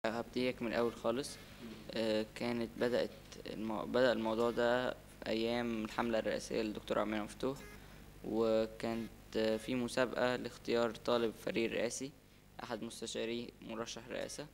هبتديك من الأول خالص آه، كانت بدأت المو... بدأ الموضوع ده في أيام الحملة الرئاسية للدكتور عماد مفتوح وكانت آه، في مسابقة لاختيار طالب فريق رئاسي أحد مستشاري مرشح رئاسة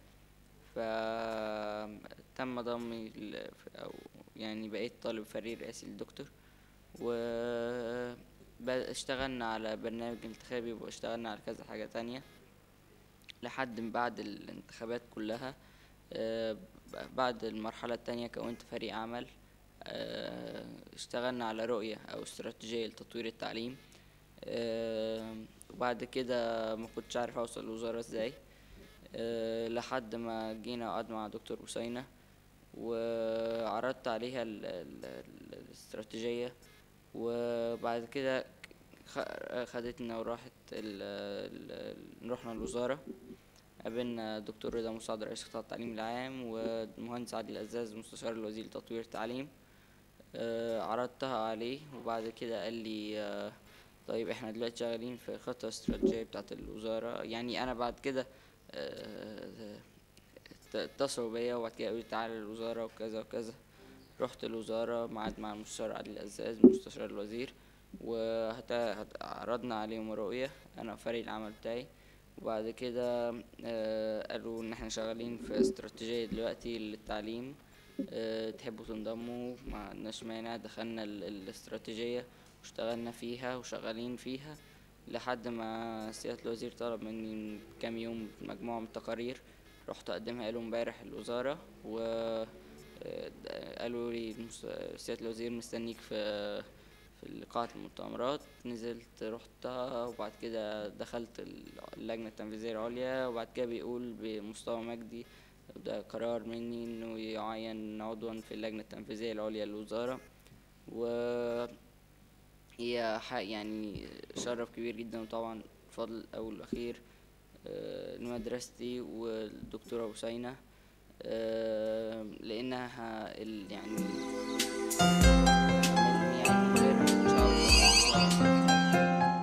فتم ضمي ال- أو يعني بقيت طالب فريق رئاسي للدكتور و ب- اشتغلنا على برنامج انتخابي واشتغلنا على كذا حاجة تانية لحد من بعد الانتخابات كلها آه، ب- بعد المرحلة التانية كونت فريق عمل آه، اشتغلنا على رؤية أو استراتيجية لتطوير التعليم آه، وبعد كده ما كنتش عارف أوصل الوزارة ازاي آه، لحد ما جينا قعدنا مع دكتور بوسينة وعرضت عليها ال- ال- ال- الاستراتيجية وبعد كده خ- خدتنا وراحت ال ال رحنا الوزارة قابلنا دكتور رضا مساعد رئيس قطاع التعليم العام والمهندس عادل الأزاز مستشار الوزير لتطوير التعليم آه، عرضتها عليه وبعد كده قال لي آه، طيب احنا دلوقتي شغالين في خطة استراتيجية بتاعة الوزارة يعني أنا بعد كده آه، ات- اتصلوا بيا وبعد كده قالوا لي تعالى الوزارة وكذا وكذا رحت الوزارة معاد مع المستشار عادل الأزاز مستشار الوزير وعرضنا عليهم رؤية أنا وفريق العمل بتاعي وبعد كده آه، قالوا إن احنا شغالين في استراتيجية دلوقتي للتعليم آه، تحبوا تنضموا ما عندناش مانع دخلنا ال- الاستراتيجية واشتغلنا فيها وشغالين فيها لحد ما سيادة الوزير طلب مني من كام يوم مجموعة من التقارير رحت أقدمها له امبارح الوزارة و آه، قالوا لي المس- سيادة الوزير مستنيك في في قاعة المؤتمرات نزلت رحتها وبعد كده دخلت ال- اللجنة التنفيذية العليا وبعد كده بيقول بمصطفى مجدي ده قرار مني انه يعين عضوا في اللجنة التنفيذية العليا للوزارة و هي ح- يعني شرف كبير جدا وطبعا فضل الأول والأخير آه، لمدرستي والدكتورة حسينة آه، لأنها ال- يعني